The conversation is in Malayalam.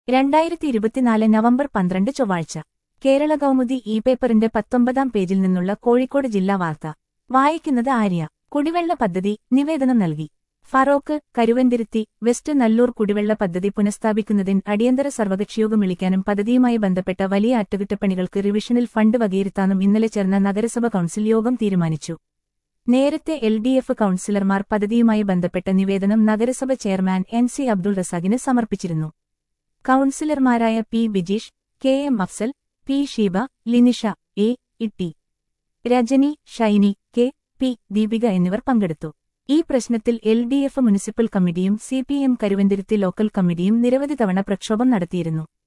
രണ്ടായിരത്തി ഇരുപത്തിനാല് നവംബർ പന്ത്രണ്ട് ചൊവ്വാഴ്ച കേരള കൗമുദി ഇ പേപ്പറിന്റെ പത്തൊമ്പതാം പേജിൽ നിന്നുള്ള കോഴിക്കോട് ജില്ലാ വാർത്ത വായിക്കുന്നത് ആര്യ കുടിവെള്ള പദ്ധതി നിവേദനം നൽകി ഫറോക്ക് കരുവന്തിരുത്തി വെസ്റ്റ് നല്ലൂർ കുടിവെള്ള പദ്ധതി പുനഃസ്ഥാപിക്കുന്നതിന് അടിയന്തര സർവകക്ഷിയോഗം വിളിക്കാനും പദ്ധതിയുമായി ബന്ധപ്പെട്ട വലിയ അറ്റകുറ്റപ്പണികൾക്ക് റിവിഷനിൽ ഫണ്ട് വകയിരുത്താനും ഇന്നലെ ചേർന്ന നഗരസഭ കൌൺസിൽ യോഗം തീരുമാനിച്ചു നേരത്തെ എൽ ഡി എഫ് കൌൺസിലർമാർ പദ്ധതിയുമായി ബന്ധപ്പെട്ട നിവേദനം നഗരസഭ ചെയർമാൻ എൻ സി അബ്ദുൾ റസാഖിന് സമർപ്പിച്ചിരുന്നു കൌൺസിലർമാരായ P Bijeesh K M Afsal P Sheeba Linisha A Itty Rajani Shiny K P Deepika എന്നിവർ പങ്കെടുത്തു ഈ പ്രശ്നത്തിൽ എൽ ഡി എഫ് മുനിസിപ്പൽ കമ്മിറ്റിയും C P M Karuvanthuruthy local കമ്മിറ്റിയും നിരവധി തവണ പ്രക്ഷോഭം നടത്തിയിരുന്നു